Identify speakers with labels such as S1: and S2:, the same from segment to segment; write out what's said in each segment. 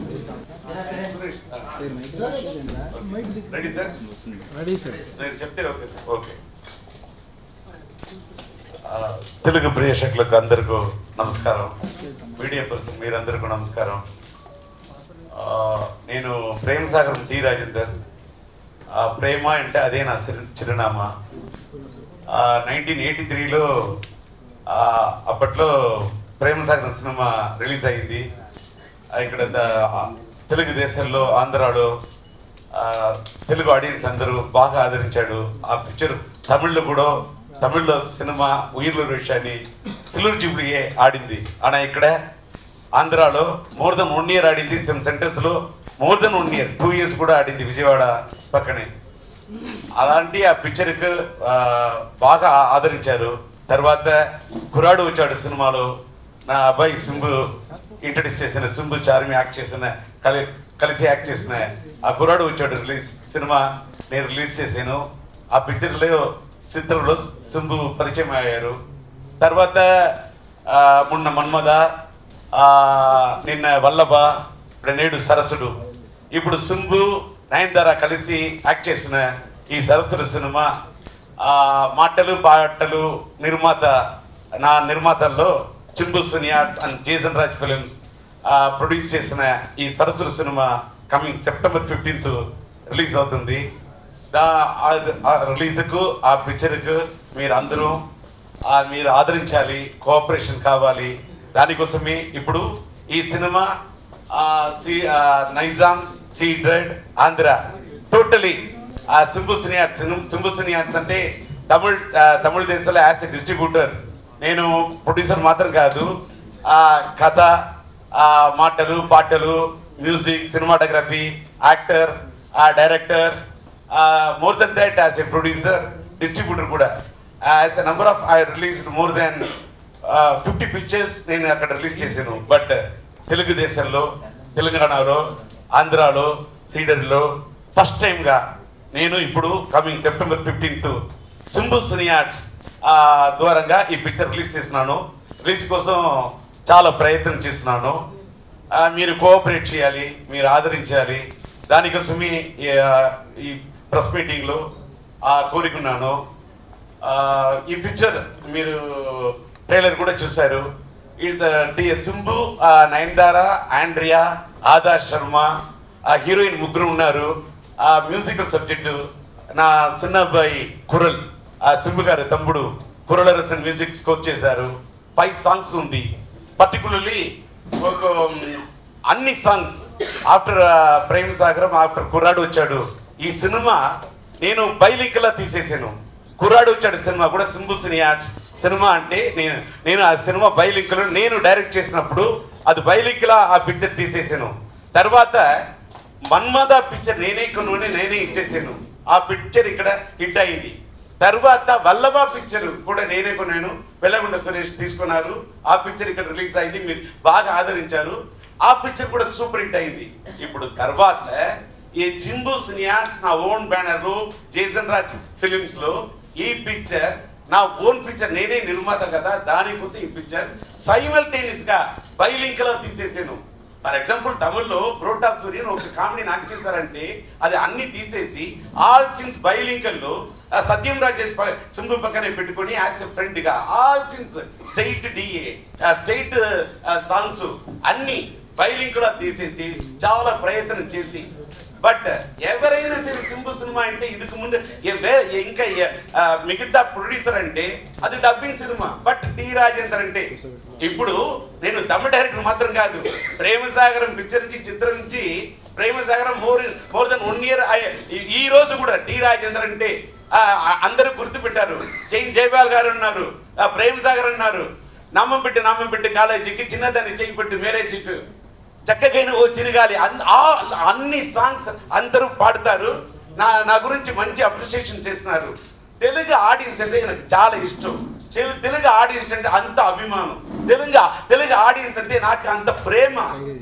S1: ready sir
S2: ready sir
S1: నేను చెప్తే okay sir okay ఆ, తెలుగు ప్రేక్షకులకు అందరికీ నమస్కారం మీడియా పర్సన్ మీరందరికీ నమస్కారం ఆ, నేను ప్రేమ సాగరం టి రాజేందర్ ఆ, ప్రేమ అంటే అదే నా చిరు- చిరునామా నైన్టీన్ ఎయిటీ త్రీలో అప్పట్లో ప్రేమ సాగరం సినిమా రిలీజ్ అయింది ఆ, ఇక్కడ ద- తెలుగు దేశంలో ఆంధ్రాలో ఆ, తెలుగు ఆడియన్స్ అందరూ బాగా ఆదరించాడు ఆ పిక్చర్ తమిళ్లో కూడా తమిళ్లో సినిమా ఉయిర్ల విషయాన్ని సిల్వర్ జూబ్లీయే ఆడింది ఆడ ఇక్కడ ఆంధ్రాలో మోర్ దెన్ వన్ ఇయర్ ఆడింది సెమ్ సెంటర్స్ లో more than one year two years కూడా ఆడింది విజయవాడ పక్కనే అలాంటి ఆ పిక్చర్కి బాగా ఆదరించారు తర్వాత కురాడు వచ్చాడు సినిమాలో నా అబ్బాయి సింబు ఇంట్రడ్యూస్ చేసిన సింబు చార్మి యాక్ట్ చేసిన కలి కలిసి యాక్ట్ చేసిన ఆ కురాడు వచ్చాడు రిలీజ్ సినిమా నేను రిలీజ్ చేశాను ఆ పిక్చర్లో చిత్రంలో సింబు పరిచయం అయ్యారు తర్వాత ఆ, మొన్న మన్మద ఆ, నిన్న వల్లభ ఇప్పుడు నేడు సరస్సుడు ఇప్పుడు సింబు నయనతార కలిసి యాక్ట్ చేసిన ఈ సరస్సుడు సినిమా ఆ, మాటలు పాటలు నిర్మాత నా నిర్మాతల్లో Chimbu cine arts and Jason Raj films produce చేసిన ఈ సరస్సుడు cinema coming September fifteenth release అవుతుంది దా ఆ- ఆ రిలీజ్కు ఆ పిక్చర్కు మీరు అందరూ ఆ మీరు ఆదరించాలి కోఆపరేషన్ కావాలి దానికోసమే ఇప్పుడు ఈ సినిమా ఆ, సి ఆ, Nizam ceded Andhra totally ఆ సింబు సినియార్ట్స్ సింబు సినియార్ట్స్ అంటే తమిళ్ ఆ, తమిళ దేశంలో యాజ్ ఎ డిస్ట్రిబ్యూటర్ నేను ప్రొడ్యూసర్ మాత్రం కాదు ఆ కథ ఆ మాటలు పాటలు మ్యూజిక్ సినిమాటోగ్రఫీ యాక్టర్ ఆ director more than that as a producer distributor కూడా as a number of I release more than fifty pictures నేను అక్కడ రిలీజ్ చేశాను బట్ తెలుగుదేశంలో తెలంగాణలో ఆంధ్రాలో సీడర్లో ఫస్ట్ టైంగా నేను ఇప్పుడు coming September fifteenth Simbu cine arts ద్వారంగా ఈ పిక్చర్ రిలీజ్ చేస్తున్నాను రిలీజ్ కోసం చాలా ప్రయత్నం చేస్తున్నాను ఆ, మీరు కోఆపరేట్ చేయాలి మీరు ఆదరించాలి దానికోసమే ఈ, ఆ, ఈ ప్రెస్ మీటింగ్లో కోరుకున్నాను ఆ, ఈ పిక్చర్ మీరు ట్రైలర్ కూడా చూశారు ఇట్స్ సింబు ఆ, నయనతార ఆండ్రియా ఆదార్ శర్మ ఆ హీరోయిన్ ముగ్గురు ఉన్నారు ఆ మ్యూజికల్ సబ్జెక్టు నా చిన్న అబ్బాయి కురల్ ఆ సింబు గారి తమ్ముడు కురలరసన్ మ్యూజిక్ స్కోర్ చేశారు ఫైవ్ సాంగ్స్ ఉంది పర్టికులర్లీ ఒక ఉమ్, అన్ని సాంగ్స్ ఆఫ్టర్ ప్రేమ సాగరం ఆఫ్టర్ కుర్రాడు వచ్చాడు ఈ సినిమా నేను బైలింక్లా తీసేసాను కుర్రాడు వచ్చాడు సినిమా కూడా సింబు సినియార్ట్స్ సినిమా అంటే నేను నేను ఆ సినిమా బైలింక్లో నేను డైరెక్ట్ చేసినప్పుడు అది బైలింక్లా ఆ పిక్చర్ తీసేసాను తర్వాత మన్మద పిక్చర్ నేనే కొనుని నేనే ఇచ్చేసాను ఆ పిక్చర్ ఇక్కడ హిట్ అయింది తర్వాత వల్లభ పిక్చర్ కూడా నేనే కొన్నాను వెల్లగుండ సురేష్ తీసుకున్నారు ఆ పిక్చర్ ఇక్కడ రిలీజ్ అయింది మీరు బాగా ఆదరించారు ఆ పిక్చర్ కూడా సూపర్ హిట్ అయింది ఇప్పుడు తర్వాత ఈ జింబు సినియాట్స్ నా own banner Jason Raj films లో ఈ పిక్చర్ నా ఓన్ పిక్చర్ నేనే నిర్మాత కదా దానికోసం ఈ పిక్చర్ సైమల్టేనియస్ గా బైలింక్ లో తీసేసాను ఫర్ ఎగ్జాంపుల్ తమిళ్లో ప్రోటా సూర్యన్ ఒక కామెడీ నాకు చేశారంటే అది అన్ని తీసేసి ఆల్ సిన్స్ బైలింకల్లో సత్యం రాజేష్ ప- సింబు పక్కనే పెట్టుకొని యాజ్ ఎ ఫ్రెండ్ గా ఆల్ సిన్స్ స్టేట్ డిఏ స్టేట్ సాంగ్స్ అన్ని బైలింక్ కూడా తీసేసి చాలా ప్రయత్నం చేసి బట్ ఎవరైనా సరే సింబు సినిమా అంటే ఇదికి ముందు ఏ- వే- ఇంకా ఏ- ఆ, మిగతా ప్రొడ్యూసర్ అంటే అది dubbing cinema but T Rajendar అంటే ఇప్పుడు నేను తమిళ డైరెక్టర్ మాత్రం కాదు ప్రేమసాగరం పిక్చర్ నుంచి చిత్రం నుంచి Premasagaram more more than one year ఈ రోజు కూడా టి రాజేందర్ అంటే ఆ, ఆ, అందరూ గుర్తుపెట్టారు జైన్ జైపాల్ గారు ఉన్నారు ఆ, ప్రేమసాగర్ ఉన్నారు నామం పెట్టి నామం పెట్టి కాలేజీకి చిన్నదాన్ని చేయి పెట్టి మ్యారేజ్కి చక్కగైన ఓ చిరగాలి అన్- ఆ- అన్ని సాంగ్స్ అందరూ పాడతారు నా నా గురించి మంచి అప్రిషియేషన్ చేస్తున్నారు తెలుగు ఆడియన్స్ అంటే నాకు చాలా ఇష్టం తెలు- తెలుగు ఆడియన్స్ అంటే అంత అభిమానం తెలుగు తెలుగు ఆడియన్స్ అంటే నాకు అంత ప్రేమ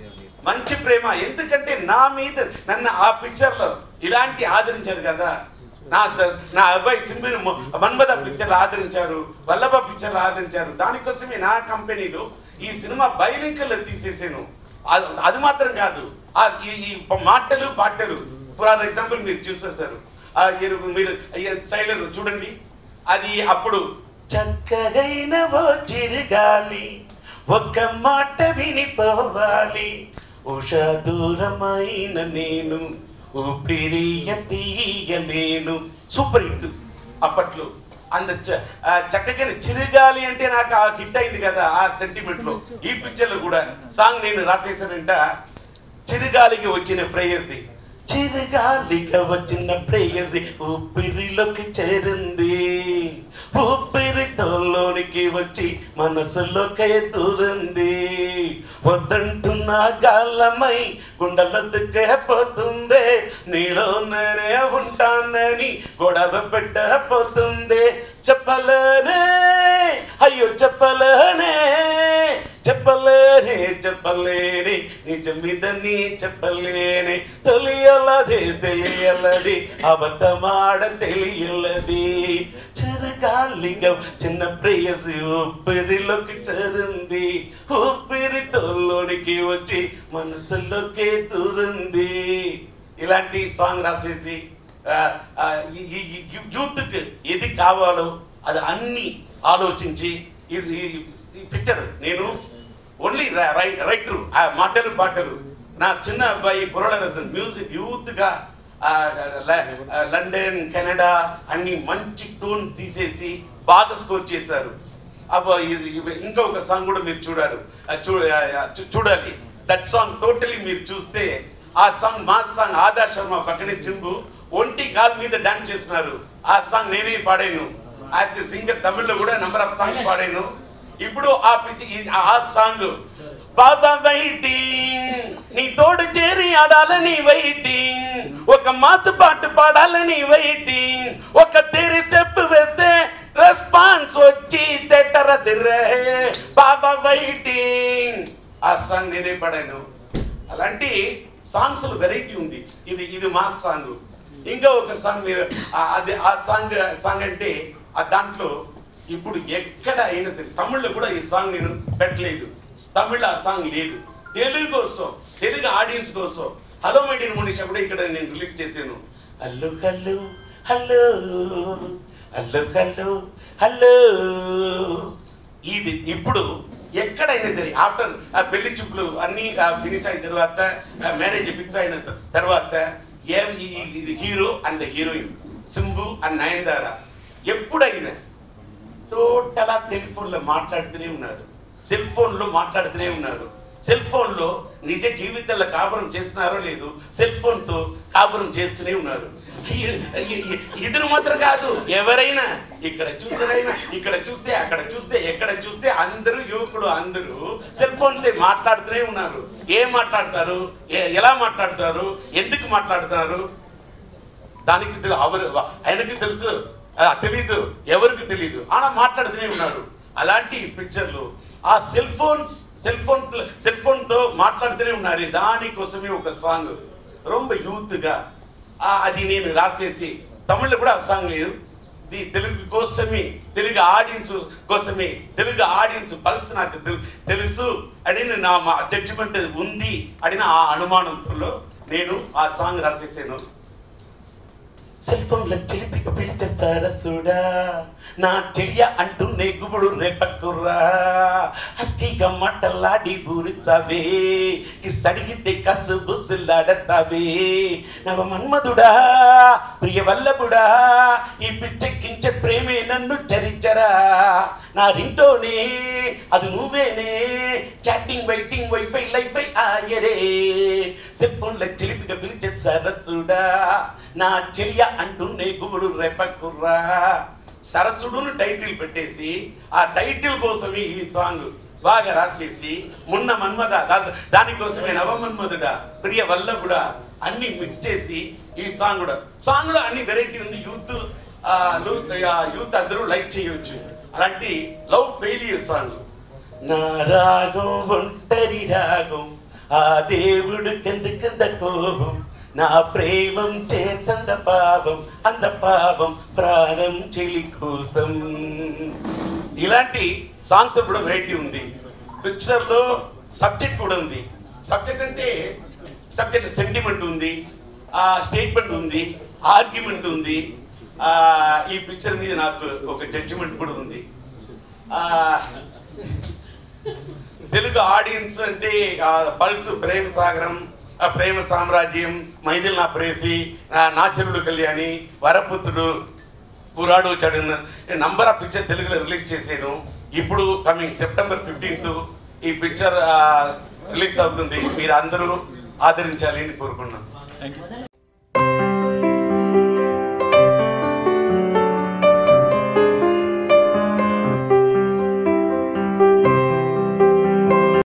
S1: మంచి ప్రేమ ఎందుకంటే నా మీద నన్ను ఆ పిక్చర్లో ఇలాంటి ఆదరించారు కదా నా చ- నా అబ్బాయి సింబిని మొ- మన్మథ పిక్చర్లు ఆదరించారు వల్లభ పిక్చర్లు ఆదరించారు దానికోసమే నా కంపెనీలో ఈ సినిమా బైలింకల్లో తీసేసాను
S2: అది- అది మాత్రం కాదు ఆ ఈ ఈ మాటలు పాటలు ఫర్ ఎగ్జాంపుల్ మీరు చూసేసారు ఆ ఇరు- మీరు ట్రైలర్ చూడండి అది అప్పుడు చక్కగైన ఓ చిరుగాలి ఒక్క మాట వినిపోవాలి ఉషా దూరమైన నేను ఊపిరియ తీయలేను సూపర్ హిట్ అప్పట్లో అంత చ- ఆ చక్కగా చిరుగాలి అంటే నాకు ఆ హిట్ అయింది కదా ఆ సెంటిమెంట్ లో ఈ పిక్చర్ లో కూడా సాంగ్ నేను రాసేసానంట చిరుగాలికి వచ్చిన ప్రేయసి చిరుగాలిగా వచ్చిన ప్రేయసి ఊపిరిలోకి చేరింది ఊపిరితోలోనికి వచ్చి మనసులోకి దూరింది వద్దంటున్న గాలమై గుండెలొద్దుకే పోతుంది నీలో నేనే ఉంటానని గొడవ పెట్టపోతుంది చెప్పలేనే అయ్యో చెప్పలేనే చెప్పలేనే చెప్పలేని నిజం మీదని చెప్పలేని తెలియలది తెలియలది అబద్ధమాడ తెలియలది చిరగాలిగా చిన్న ప్రేయసి ఊపిరిలోకి చేరింది ఊపిరితోలోనికి వచ్చి మనసులోకి దూరింది ఇలాంటి సాంగ్ రాసేసి ఆ, ఆ, ఈ- ఈ- ఈ యూ- యూత్కి ఏది కావాలో అది అన్ని ఆలోచించి ఇది ఈ- ఈ పిక్చర్ నేను ఓన్లీ రైటర్ ఆ మాటలు పాటలు నా చిన్న అబ్బాయి కురళరసన్ మ్యూజిక్ యూత్గా ఆ, ల- ఆ, లండన్ కెనడా అన్ని మంచి టూన్ తీసేసి బాగా స్కోర్ చేశారు అబ్బో ఇది- ఇది ఇంకొక సాంగ్ కూడా మీరు చూడారు ఆ, చూ ఆ, ఆ, చూ- చూడాలి దట్ సాంగ్ టోటలీ మీరు చూస్తే ఆ సాంగ్ మా సాంగ్ ఆధార్ శర్మ పక్కనే చింబు ఒంటి కాల్ మీద డాన్స్ చేస్తున్నారు ఆ సాంగ్ నేనే పాడాను యాజ్ ఎ సింగర్ తమిళ్లో కూడా నెంబర్ ఆఫ్ సాంగ్స్ పాడాను ఇప్పుడు ఆ పిచ్చి ఈ- ఆ సాంగ్ బాబా వెయిటింగ్ నీ తోడు చేరి ఆడాలని వెయిటింగ్ ఒక మాసు పాట పాడాలని వెయిటింగ్ ఒక తెరి స్టెప్ వేస్తే రెస్పాన్స్ వచ్చి తెట్టరదిరే బాబా వెయిటింగ్ ఆ సాంగ్ నేనే పాడాను అలాంటి సాంగ్స్ వెరైటీ ఉంది ఇది ఇది మా సాంగ్ ఇంకా ఒక సాంగ్ మీరు ఆ- అది ఆ సాంగ్ సాంగ్ అంటే ఆ దాంట్లో ఇప్పుడు ఎక్కడ అయినా సరే తమిళ్లో కూడా ఈ సాంగ్ నేను పెట్టలేదు తమిళ ఆ సాంగ్ లేదు తెలుగు కోసం తెలుగు ఆడియన్స్ కోసం హలో మై డియర్ మోనిషా కూడా ఇక్కడ నేను రిలీజ్ చేశాను hello hello hello hello hello hello ఇది ఇప్పుడు ఎక్కడైనా సరే ఆఫ్టర్ ఆ పెళ్లి చూపులు అన్ని ఫినిష్ అయిన తర్వాత మ్యారేజ్ ఫిక్స్ అయిన త- తర్వాత ఏ ఈ- ఈ- ఇది hero and heroine Simbu and Nayanthara ఎప్పుడైనా టోటల్ టెలిఫోన్లో మాట్లాడుతూనే ఉన్నారు సెల్ ఫోన్లో మాట్లాడుతూనే ఉన్నారు సెల్ ఫోన్లో నిజ జీవితంలో కాపురం చేస్తున్నారో లేదు సెల్ ఫోన్తో కాపురం చేస్తూనే ఉన్నారు ఇ- ఇ- ఇ- ఇద్దరు మాత్రం కాదు ఎవరైనా ఇక్కడ చూసినైనా ఇక్కడ చూస్తే అక్కడ చూస్తే ఎక్కడ చూస్తే అందరూ యువకులు అందరూ సెల్ ఫోన్తో మాట్లాడుతూనే ఉన్నారు ఏం మాట్లాడతారు ఏ- ఎలా మాట్లాడతారు ఎందుకు మాట్లాడుతున్నారు దానికి తెలు- అవరు ఆయనకి తెలుసు ఆ, తెలీదు ఎవరికి తెలీదు ఆనా మాట్లాడుతూనే ఉన్నారు అలాంటి పిక్చర్లు ఆ cell phones cell phone cell ఫోన్తో మాట్లాడుతూనే ఉన్నారు దానికోసమే ఒక సాంగ్ రొంబ యూత్గా అది నేను రాసేసి తమిళ్లో కూడా ఆ సాంగ్ లేదు ఇది తెలుగు కోసమే తెలుగు ఆడియన్స్ కోసమే తెలుగు ఆడియన్స్ పల్స్ నాకు తెలు- తెలుసు అడిగిన నా మా జడ్జిమెంట్ ఉంది అడిగిన ఆ అనుమానంతో నేను ఆ సాంగ్ రాసేసాను సెల్ ఫోన్ల చిలిపిక పిలిచేస్తారా చూడా నా చెయ్య అంటూ నెగ్గుబుడు రేపక్కుర్రా హస్కీగా మట్టలాడి బూరిస్తావే కిస్ అడిగితే కసు బుస్సులాడతావే నవ మన్మధుడా ప్రియ వల్లభుడా ఈ పిచ్చెక్కించే ప్రేమే నన్ను చరించరా నా రింటోనే అది నువ్వేనే చాటింగ్ వెయిటింగ్ వైఫై లైఫై ఆయరే సెల్ ఫోన్ల చిలిపిగా పిలిచే సరసుడా నా చెయ్య అంటూనే గుబుడు రేపక్కుర్రా సరసుడును టైటిల్ పెట్టేసి ఆ టైటిల్ కోసమే ఈ సాంగ్ బాగా రాసేసి మున్న మన్మద దా- దానికోసమే నవమన్మధుడా ప్రియ వల్లభుడా అన్ని మిక్స్ చేసి ఈ సాంగ్ కూడా సాంగ్ లో అన్ని వెరైటీ ఉంది యూత్ యూత్ అందరూ లైక్ చేయవచ్చు అలాంటి లవ్ ఫెయిలియర్ సాంగ్ నా రాగం ఒంటరి రాగం ఆ దేవుడు కింద కోపం నా ప్రేమం చేసంద పాపం అంద పాపం ప్రాణం చెలి కోసం ఇలాంటి సాంగ్స్ కూడా వెరైటీ ఉంది పిక్చర్ లో సబ్జెక్ట్ కూడా ఉంది సబ్జెక్ట్ అంటే సబ్జెక్ట్ సెంటిమెంట్ ఉంది ఆ స్టేట్మెంట్ ఉంది ఆర్గ్యుమెంట్ ఉంది ఆ, ఈ పిక్చర్ మీద నాకు ఒక జడ్జిమెంట్ కూడా ఉంది ఆ, తెలుగు ఆడియన్స్ అంటే ఆ, పల్స్ ప్రేమ సాగరం ఆ ప్రేమ సామ్రాజ్యం మైదిల్ నా ప్రేసి ఆ, నాచరుడు కళ్యాణి వరపుత్రుడు పురాడు వచ్చాడు నంబర్ ఆఫ్ పిక్చర్ తెలుగులో రిలీజ్ చేశాను ఇప్పుడు కమింగ్ సెప్టెంబర్ ఫిఫ్టీన్త్ ఈ పిక్చర్ రిలీజ్ అవుతుంది మీరు అందరూ ఆదరించాలి అని కోరుకున్నాను
S3: థ్యాంక్ యూ